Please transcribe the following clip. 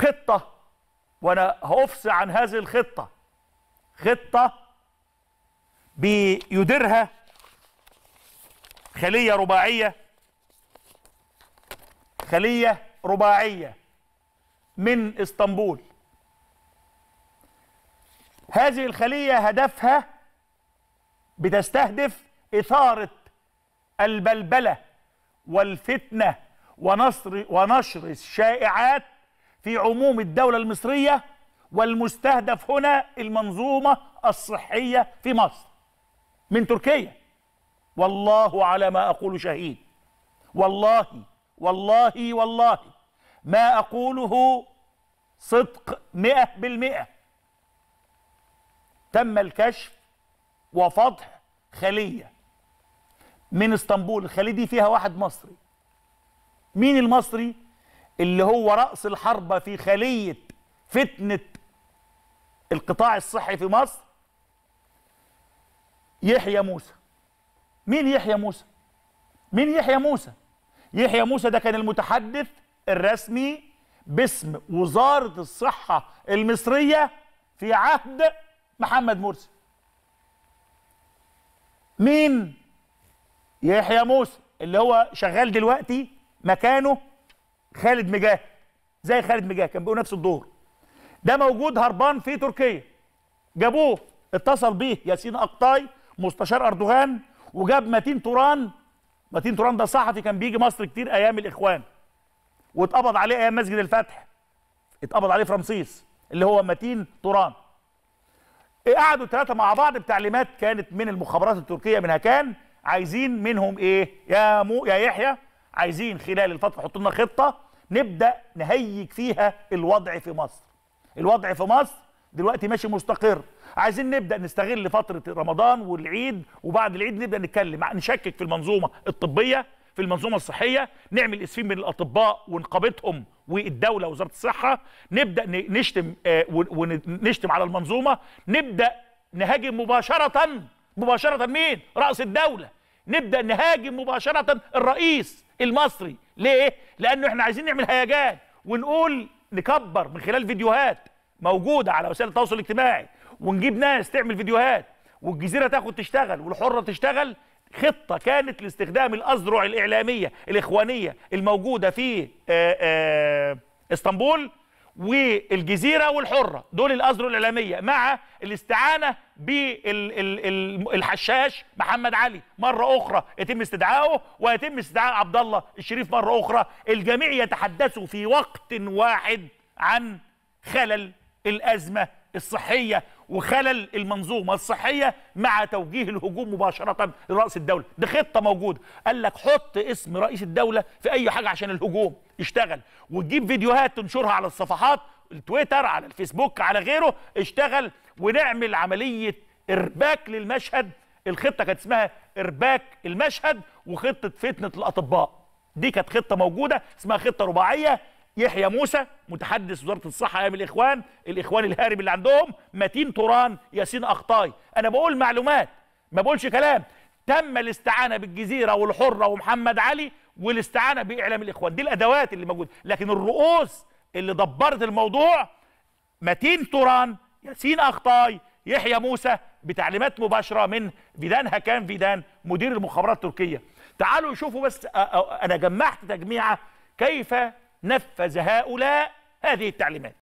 خطة وأنا هأفصي عن هذه الخطة خطة بيديرها خلية رباعية خلية رباعية من اسطنبول هذه الخلية هدفها بتستهدف إثارة البلبلة والفتنة ونصر ونشر الشائعات في عموم الدولة المصرية والمستهدف هنا المنظومة الصحية في مصر من تركيا والله على ما أقول شهيد والله والله والله ما أقوله صدق مئة بالمئة تم الكشف وفضح خلية من اسطنبول الخلية دي فيها واحد مصري مين المصري اللي هو رأس الحربة في خلية فتنة القطاع الصحي في مصر يحيى موسى مين يحيى موسى مين يحيى موسى يحيى موسى ده كان المتحدث الرسمي باسم وزارة الصحة المصرية في عهد محمد مرسي مين يحيى موسى اللي هو شغال دلوقتي مكانه خالد مجاهد زي خالد مجاهد كان بيقول نفس الدور ده موجود هربان في تركيا جابوه اتصل بيه ياسين اقطاي مستشار اردوغان وجاب متين توران متين توران ده صحفي كان بيجي مصر كتير ايام الاخوان واتقبض عليه ايام مسجد الفتح اتقبض عليه في رمسيس اللي هو متين توران قعدوا الثلاثه مع بعض بتعليمات كانت من المخابرات التركيه من هكان عايزين منهم ايه يا مو يا يحيى عايزين خلال الفتره حطوا لنا خطه نبدا نهيج فيها الوضع في مصر الوضع في مصر دلوقتي ماشي مستقر عايزين نبدا نستغل فتره رمضان والعيد وبعد العيد نبدا نتكلم نشكك في المنظومه الطبيه في المنظومه الصحيه نعمل اسفين من الاطباء ونقابتهم والدوله وزاره الصحه نبدا نشتم آه ونشتم على المنظومه نبدا نهاجم مباشره مباشره مين راس الدوله نبدا نهاجم مباشره الرئيس المصري ليه لانه احنا عايزين نعمل هيجان ونقول نكبر من خلال فيديوهات موجوده على وسائل التواصل الاجتماعي ونجيب ناس تعمل فيديوهات والجزيره تاخد تشتغل والحره تشتغل خطه كانت لاستخدام الاذرع الاعلاميه الاخوانيه الموجوده في آآ آآ اسطنبول والجزيره والحره دول الاذرع الاعلاميه مع الاستعانه بالحشاش محمد علي مره اخرى يتم استدعائه ويتم استدعاء عبد الله الشريف مره اخرى الجميع يتحدثوا في وقت واحد عن خلل الازمه الصحيه وخلل المنظومه الصحيه مع توجيه الهجوم مباشره لراس الدوله دي خطه موجوده قال لك حط اسم رئيس الدوله في اي حاجه عشان الهجوم يشتغل وتجيب فيديوهات تنشرها على الصفحات التويتر على الفيسبوك على غيره اشتغل ونعمل عمليه ارباك للمشهد الخطه كانت اسمها ارباك المشهد وخطه فتنه الاطباء دي كانت خطه موجوده اسمها خطه رباعيه يحيى موسى متحدث وزاره الصحه ايام الاخوان الاخوان الهارب اللي عندهم متين توران ياسين اخطاي انا بقول معلومات ما بقولش كلام تم الاستعانه بالجزيره والحره ومحمد علي والاستعانه باعلام الاخوان دي الادوات اللي موجوده لكن الرؤوس اللي دبرت الموضوع متين توران ياسين اخطاي يحيى موسى بتعليمات مباشره من فيدان هكان فيدان مدير المخابرات التركيه تعالوا شوفوا بس انا جمعت تجميعه كيف نفذ هؤلاء هذه التعليمات